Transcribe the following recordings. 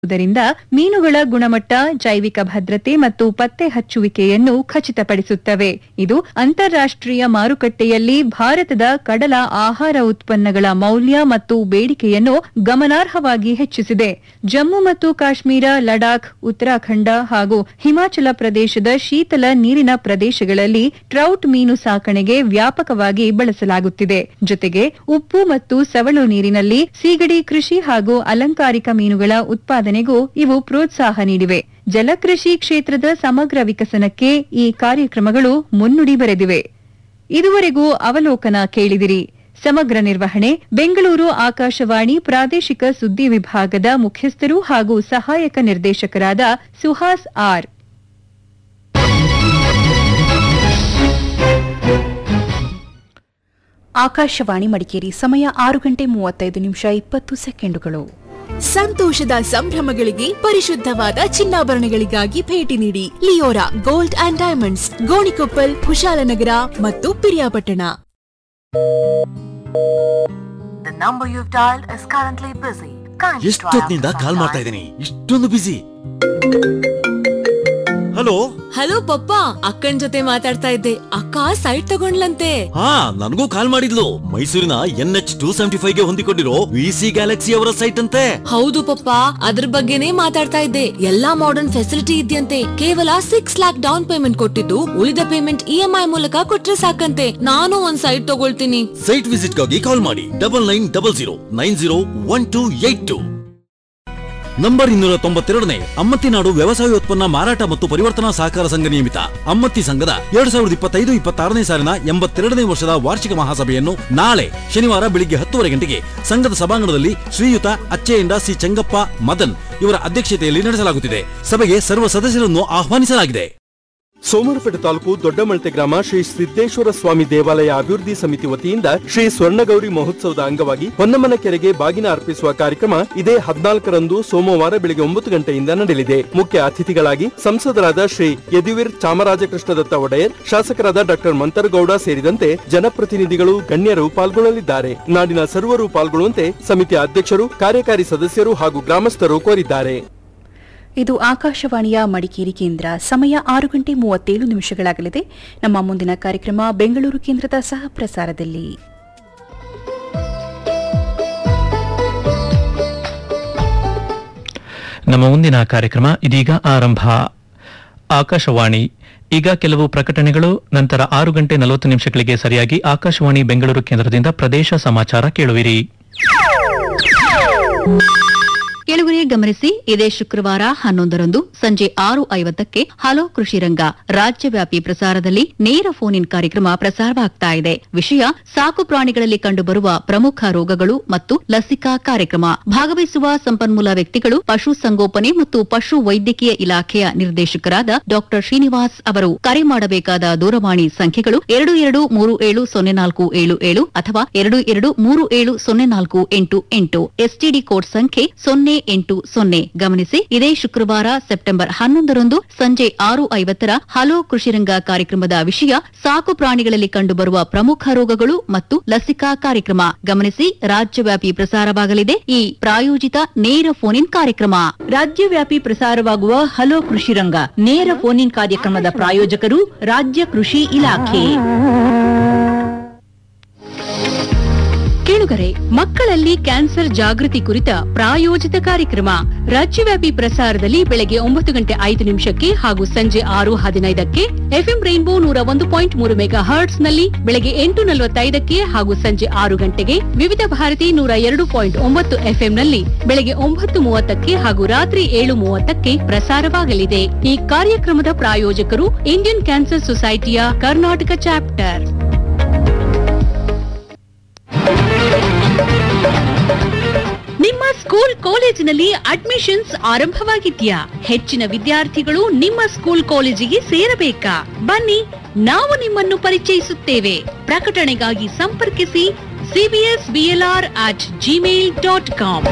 ರಿಂದ ಮೀನುಗಳ ಗುಣಮಟ್ಟ ಜೈವಿಕ ಭದ್ರತೆ ಮತ್ತು ಪತ್ತೆ ಹಚ್ಚುವಿಕೆಯನ್ನು ಖಚಿತಪಡಿಸುತ್ತವೆ ಇದು ಅಂತಾರಾಷ್ಟ್ರೀಯ ಮಾರುಕಟ್ಟೆಯಲ್ಲಿ ಭಾರತದ ಕಡಲ ಆಹಾರ ಉತ್ಪನ್ನಗಳ ಮೌಲ್ಯ ಮತ್ತು ಬೇಡಿಕೆಯನ್ನು ಗಮನಾರ್ಹವಾಗಿ ಹೆಚ್ಚಿಸಿದೆ ಜಮ್ಮು ಮತ್ತು ಕಾಶ್ಮೀರ ಲಡಾಖ್ ಉತ್ತರಾಖಂಡ ಹಾಗೂ ಹಿಮಾಚಲ ಪ್ರದೇಶದ ಶೀತಲ ನೀರಿನ ಪ್ರದೇಶಗಳಲ್ಲಿ ಟ್ರೌಟ್ ಮೀನು ಸಾಕಣೆಗೆ ವ್ಯಾಪಕವಾಗಿ ಬಳಸಲಾಗುತ್ತಿದೆ ಜೊತೆಗೆ ಉಪ್ಪು ಮತ್ತು ಸವಳು ನೀರಿನಲ್ಲಿ ಸೀಗಡಿ ಕೃಷಿ ಹಾಗೂ ಅಲಂಕಾರಿಕ ಮೀನುಗಳ ಉತ್ಪಾದನೆಗೂ ಇವು ಪ್ರೋತ್ಸಾಹ ನೀಡಿವೆ ಜಲಕೃಷಿ ಕ್ಷೇತ್ರದ ಸಮಗ್ರ ವಿಕಸನಕ್ಕೆ ಈ ಕಾರ್ಯಕ್ರಮಗಳು ಮುನ್ನುಡಿ ಬರೆದಿವೆ ಇದುವರೆಗೂ ಅವಲೋಕನ ಕೇಳಿದಿರಿ ಸಮಗ್ರ ನಿರ್ವಹಣೆ ಬೆಂಗಳೂರು ಆಕಾಶವಾಣಿ ಪ್ರಾದೇಶಿಕ ಸುದ್ದಿ ವಿಭಾಗದ ಮುಖ್ಯಸ್ಥರು ಹಾಗೂ ಸಹಾಯಕ ನಿರ್ದೇಶಕರಾದ ಸುಹಾಸ್ ಆರ್ ಆಕಾಶವಾಣಿ ಮಡಿಕೇರಿ ಸಮಯ ಆರು ಗಂಟೆ ಮೂವತ್ತೈದು ನಿಮಿಷ ಇಪ್ಪತ್ತು ಸೆಕೆಂಡುಗಳು ಸಂತೋಷದ ಸಂಭ್ರಮಗಳಿಗೆ ಪರಿಶುದ್ಧವಾದ ಚಿನ್ನಾಭರಣಗಳಿಗಾಗಿ ಭೇಟಿ ನೀಡಿ Leora gold and diamonds Gonikoppal Kushalnagar ಮತ್ತು Piriyapatna The number you've dialed is currently busy. Kindly try ಎಷ್ಟೊತ್ತಿನಿಂದ after call some ಮಾಡ್ತಾ time. ಇದ್ದೀನಿ ಇಷ್ಟೊಂದು ಬಿಸಿ ಹಲೋ ಹಲೋ ಪಪ್ಪ ಅಕ್ಕನ್ ಜೊತೆ ಮಾತಾಡ್ತಾ ಇದ್ದೆ ಅಕ್ಕ ಸೈಟ್ ತಗೊಂಡ್ಲಂತೆ ಹಾ ನನಗೂ ಕಾಲ್ ಮಾಡಿದ್ಲು ಮೈಸೂರಿನ N H two seventy five ಗೆ ಹೊಂದಿಕೊಂಡಿರೋ ವಿ ಸಿ ಗ್ಯಾಲಕ್ಸಿ ಅವರ ಸೈಟ್ ಅಂತೆ ಹೌದು ಪಪ್ಪ ಅದ್ರ ಬಗ್ಗೆನೇ ಮಾತಾಡ್ತಾ ಇದ್ದೆ ಎಲ್ಲಾ ಮಾಡರ್ನ್ ಫೆಸಿಲಿಟಿ ಇದೆಯಂತೆ ಕೇವಲ ಸಿಕ್ಸ್ ಲ್ಯಾಕ್ ಡೌನ್ ಪೇಮೆಂಟ್ ಕೊಟ್ಟಿದ್ದು ಉಳಿದ ಪೇಮೆಂಟ್ ಇ ಎಂ ಐ ಮೂಲಕ ಕೊಟ್ರೆ ಸಾಕಂತೆ ನಾನು ಒಂದ್ ಸೈಟ್ ತಗೊಳ್ತೀನಿ ಸೈಟ್ ವಿಸಿಟ್ ಗಾಗಿ ಕಾಲ್ ಮಾಡಿ double nine double zero nine zero one two eight two number ಇನ್ನೂರ ತೊಂಬತ್ತೆರಡನೇ ಅಮ್ಮತ್ತಿನಾಡು ವ್ಯವಸಾಯೋತ್ಪನ್ನ ಮಾರಾಟ ಮತ್ತು ಪರಿವರ್ತನಾ ಸಹಕಾರ ಸಂಘ ನಿಯಮಿತ ಅಮ್ಮತ್ತಿ ಸಂಘದ ಎರಡ್ ಸಾವಿರದ ಇಪ್ಪತ್ತೈದು ಇಪ್ಪತ್ತಾರನೇ ಸಾಲಿನ ಎಂಬತ್ತೆರಡನೇ ವರ್ಷದ ವಾರ್ಷಿಕ ಮಹಾಸಭೆಯನ್ನು ನಾಳೆ ಶನಿವಾರ ಬೆಳಿಗ್ಗೆ ಹತ್ತುವರೆ ಗಂಟೆಗೆ ಸಂಘದ ಸಭಾಂಗಣದಲ್ಲಿ ಶ್ರೀಯುತ ಅಚ್ಚೆಯಂಡ ಸಿ ಚೆಂಗಪ್ಪ ಮದನ್ ಇವರ ಅಧ್ಯಕ್ಷತೆಯಲ್ಲಿ ನಡೆಸಲಾಗುತ್ತಿದೆ ಸಭೆಗೆ ಸರ್ವ ಸದಸ್ಯರನ್ನು ಆಹ್ವಾನಿಸಲಾಗಿದೆ ಸೋಮವಾರಪೇಟೆ ತಾಲೂಕು ದೊಡ್ಡಮಳತೆ ಗ್ರಾಮ ಶ್ರೀ ಸಿದ್ದೇಶ್ವರ ಸ್ವಾಮಿ ದೇವಾಲಯ ಅಭಿವೃದ್ಧಿ ಸಮಿತಿ ವತಿಯಿಂದ ಶ್ರೀ ಸ್ವರ್ಣಗೌರಿ ಮಹೋತ್ಸವದ ಅಂಗವಾಗಿ ಹೊನ್ನಮ್ಮನ ಕೆರೆಗೆ ಬಾಗಿನ ಅರ್ಪಿಸುವ ಕಾರ್ಯಕ್ರಮ ಇದೇ ಹದಿನಾಲ್ಕರಂದು ಸೋಮವಾರ ಬೆಳಗ್ಗೆ ಒಂಬತ್ತು ಗಂಟೆಯಿಂದ ನಡೆಯಲಿದೆ ಮುಖ್ಯ ಅತಿಥಿಗಳಾಗಿ ಸಂಸದರಾದ ಶ್ರೀ ಯದುವೀರ್ ಚಾಮರಾಜಕೃಷ್ಣದತ್ತ ಒಡೆಯರ್ ಶಾಸಕರಾದ ಡಾಕ್ಟರ್ ಮಂತರಗೌಡ ಸೇರಿದಂತೆ ಜನಪ್ರತಿನಿಧಿಗಳು ಗಣ್ಯರು ಪಾಲ್ಗೊಳ್ಳಲಿದ್ದಾರೆ ನಾಡಿನ ಸರ್ವರು ಪಾಲ್ಗೊಳ್ಳುವಂತೆ ಸಮಿತಿಯ ಅಧ್ಯಕ್ಷರು ಕಾರ್ಯಕಾರಿ ಸದಸ್ಯರು ಹಾಗೂ ಗ್ರಾಮಸ್ಥರು ಕೋರಿದ್ದಾರೆ ಇದು ಆಕಾಶವಾಣಿಯ ಮಡಿಕೇರಿ ಕೇಂದ್ರ ಸಮಯ ಆರು ಗಂಟೆ ಮೂವತ್ತೇಳು ನಿಮಿಷಗಳಾಗಲಿದೆ ನಮ್ಮ ಮುಂದಿನ ಕಾರ್ಯಕ್ರಮ ಬೆಂಗಳೂರು ಕೇಂದ್ರದ ಸಹ ಪ್ರಸಾರದಲ್ಲಿ ನಮ್ಮ ಮುಂದಿನ ಕಾರ್ಯಕ್ರಮ ಇದೀಗ ಆರಂಭ ಆಕಾಶವಾಣಿ ಈಗ ಕೆಲವು ಪ್ರಕಟಣೆಗಳು ನಂತರ ಆರು ಗಂಟೆ ನಲವತ್ತು ನಿಮಿಷಗಳಿಗೆ ಸರಿಯಾಗಿ ಆಕಾಶವಾಣಿ ಬೆಂಗಳೂರು ಕೇಂದ್ರದಿಂದ ಪ್ರದೇಶ ಸಮಾಚಾರ ಕೇಳುವಿರಿ ಕೆಲವರೇ ಗಮನಿಸಿ ಇದೇ ಶುಕ್ರವಾರ ಹನ್ನೊಂದರಂದು ಸಂಜೆ ಆರು ಐವತ್ತಕ್ಕೆ ಹಲೋ ಕೃಷಿ ರಂಗ ರಾಜ್ಯವ್ಯಾಪಿ ಪ್ರಸಾರದಲ್ಲಿ ನೇರ ಫೋನ್ ಇನ್ ಕಾರ್ಯಕ್ರಮ ಪ್ರಸಾರವಾಗ್ತಾ ಇದೆ ವಿಷಯ ಸಾಕು ಪ್ರಾಣಿಗಳಲ್ಲಿ ಕಂಡುಬರುವ ಪ್ರಮುಖ ರೋಗಗಳು ಮತ್ತು ಲಸಿಕಾ ಕಾರ್ಯಕ್ರಮ ಭಾಗವಹಿಸುವ ಸಂಪನ್ಮೂಲ ವ್ಯಕ್ತಿಗಳು ಪಶು ಸಂಗೋಪನೆ ಮತ್ತು ಪಶು ವೈದ್ಯಕೀಯ ಇಲಾಖೆಯ ನಿರ್ದೇಶಕರಾದ ಡಾ ಶ್ರೀನಿವಾಸ್ ಅವರು ಕರೆ ಮಾಡಬೇಕಾದ ದೂರವಾಣಿ ಸಂಖ್ಯೆಗಳು ಎರಡು ಎರಡು ಮೂರು ಏಳು ಸೊನ್ನೆ ನಾಲ್ಕು ಏಳು ಏಳು ಅಥವಾ ಎರಡು ಎರಡು ಮೂರು ಏಳು ಸೊನ್ನೆ ನಾಲ್ಕು ಎಂಟು ಎಂಟು ಎಸ್ಟಿಡಿ ಕೋಡ್ ಸಂಖ್ಯೆ ಸೊನ್ನೆ ಎಂಟು ಸೊನ್ನೆ ಗಮನಿಸಿ ಇದೇ ಶುಕ್ರವಾರ ಸೆಪ್ಟೆಂಬರ್ ಹನ್ನೊಂದರಂದು ಸಂಜೆ ಆರು ಐವತ್ತರ ಹಲೋ ಕೃಷಿರಂಗ ಕಾರ್ಯಕ್ರಮದ ವಿಷಯ ಸಾಕು ಪ್ರಾಣಿಗಳಲ್ಲಿ ಕಂಡುಬರುವ ಪ್ರಮುಖ ರೋಗಗಳು ಮತ್ತು ಲಸಿಕಾ ಕಾರ್ಯಕ್ರಮ ಗಮನಿಸಿ ರಾಜ್ಯವ್ಯಾಪಿ ಪ್ರಸಾರವಾಗಲಿದೆ ಈ ಪ್ರಾಯೋಜಿತ ನೇರ ಫೋನ್ ಇನ್ ಕಾರ್ಯಕ್ರಮ ರಾಜ್ಯವ್ಯಾಪಿ ಪ್ರಸಾರವಾಗುವ ಹಲೋ ಕೃಷಿ ರಂಗ ನೇರ ಫೋನ್ ಇನ್ ಕಾರ್ಯಕ್ರಮದ ಪ್ರಾಯೋಜಕರು ರಾಜ್ಯ ಕೃಷಿ ಇಲಾಖೆ ಕೇಳುಗರೆ ಮಕ್ಕಳಲ್ಲಿ ಕ್ಯಾನ್ಸರ್ ಜಾಗೃತಿ ಕುರಿತ ಪ್ರಾಯೋಜಿತ ಕಾರ್ಯಕ್ರಮ ರಾಜ್ಯವ್ಯಾಪಿ ಪ್ರಸಾರದಲ್ಲಿ ಬೆಳಗ್ಗೆ ಒಂಬತ್ತು ಗಂಟೆ ಐದು ನಿಮಿಷಕ್ಕೆ ಹಾಗೂ ಸಂಜೆ ಆರು ಹದಿನೈದಕ್ಕೆ ಎಫ್ಎಂ ರೈನ್ಬೋ ನೂರ ಒಂದು ಪಾಯಿಂಟ್ ಮೂರು ಮೆಗಾ ಹರ್ಟ್ಸ್ ನಲ್ಲಿ ಬೆಳಗ್ಗೆ ಎಂಟು ನಲವತ್ತೈದಕ್ಕೆ ಹಾಗೂ ಸಂಜೆ ಆರು ಗಂಟೆಗೆ ವಿವಿಧ ಭಾರತಿ ನೂರ ಎರಡು ಪಾಯಿಂಟ್ ಒಂಬತ್ತು ಎಫ್ಎಂ ನಲ್ಲಿ ಬೆಳಗ್ಗೆ ಒಂಬತ್ತು ಮೂವತ್ತಕ್ಕೆ ಹಾಗೂ ರಾತ್ರಿ ಏಳು ಮೂವತ್ತಕ್ಕೆ ಪ್ರಸಾರವಾಗಲಿದೆ ಈ ಕಾರ್ಯಕ್ರಮದ ಪ್ರಾಯೋಜಕರು ಇಂಡಿಯನ್ ಕ್ಯಾನ್ಸರ್ ಸೊಸೈಟಿಯ ಕರ್ನಾಟಕ ಚಾಪ್ಟರ್ ನಿಮ್ಮ ಸ್ಕೂಲ್ ಕಾಲೇಜಿನಲ್ಲಿ ಅಡ್ಮಿಷನ್ಸ್ ಆರಂಭವಾಗಿದ್ಯಾ ಹೆಚ್ಚಿನ ವಿದ್ಯಾರ್ಥಿಗಳು ನಿಮ್ಮ ಸ್ಕೂಲ್ ಕಾಲೇಜಿಗೆ ಸೇರಬೇಕಾ ಬನ್ನಿ ನಾವು ನಿಮ್ಮನ್ನು ಪರಿಚಯಿಸುತ್ತೇವೆ ಪ್ರಕಟಣೆಗಾಗಿ ಸಂಪರ್ಕಿಸಿ CBS BLR at Gmail dot com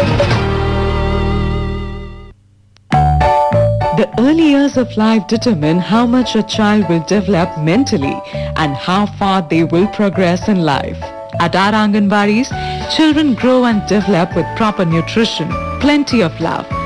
The early years of life determine how much a child will develop mentally and how far they will progress in life. At our Anganwaris, children grow and develop with proper nutrition, plenty of love,